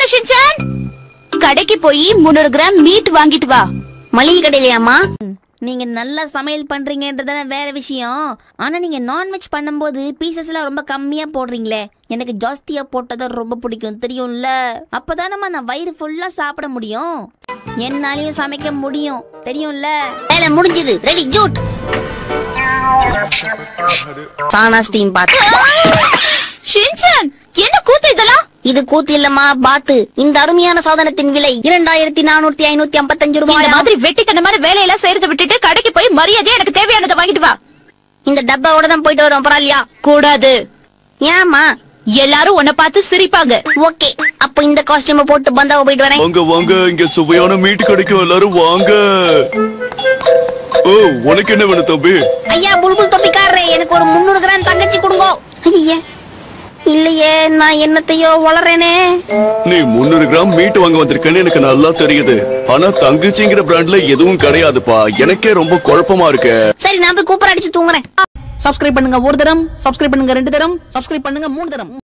Shinchan கடைக்கு போய் முன்னூறு கிராம் மீட் வாங்கிட்டு வா மளிகை கடையிலையாம்மா நீங்க நல்லா சமையல் பண்றீங்கன்றதான வேற விஷயம் ஆனா நீங்க நான்வெஜ் பண்ணும்போது பீசஸ் எல்லாம் ரொம்ப கம்மியா போடுறீங்களே எனக்கு ஜாஸ்தியா போட்டதான் ரொம்ப பிடிக்கும் தெரியும்ல அப்பதானம்மா நான் வயிறு ஃபுல்லா சாப்பிட முடியும் என்னாலையும் சமைக்க முடியும் தெரியும்ல வேலை முடிஞ்சது ரெடி ஜூட் சானா ஸ்டீம் பாத் ஷின்சான் என்ன கூத்து இதெல்லாம் இது கூத்து இல்லம்மா பாத்து இந்த அருமையான சாதனத்தின் விலை இரண்டாயிரத்தி நானூத்தி ஐநூத்தி ஐம்பத்தஞ்சு இந்த ரூபாய் மாதிரி வெட்டித்தனமான வேலையெல்லாம் செய்யறத விட்டுட்டு கடைக்கு போய் மரியாதையா எனக்கு தேவையானதை வாங்கிட்டு வா இந்த டப்பாவோட தான் போயிட்டு வரோம் பரவாயில்லையா கூடாது ஏமா எல்லாரும் உன்னை பார்த்து சிரிப்பாங்க ஓகே அப்ப இந்த காஸ்டியூம் போட்டு பந்தாவ போயிட்டு வரேன் வாங்க வாங்க இங்க சுவையான மீட் கிடைக்கும் எல்லாரும் வாங்க ஓ உனக்கு என்ன வேணும் தம்பி ஐயா புல்புல் தொப்பிக்காரரே எனக்கு ஒரு முன்னூறு கிராம் தங்கச்சி கொடுங்க ஐயே இல்லையே நான் என்னத்தையோ வளரேனே நீ முன்னூறு கிராம் மீட் வாங்க வந்திருக்கேன்னு எனக்கு நல்லா தெரியுது ஆனா தங்கச்சிங்கிற பிராண்ட்ல எதுவும் கிடையாதுப்பா எனக்கே ரொம்ப குழப்பமா இருக்கு சரி நான் போய் கூப்பர் அடிச்சு தூங்குறேன் சப்ஸ்கிரைப் பண்ணுங்க ஒரு தரம் சப்ஸ்கிரைப் பண்ணுங்க ரெண்டு தரம் சப்ஸ்கிரைப் பண்ணுங்க மூணு தரம்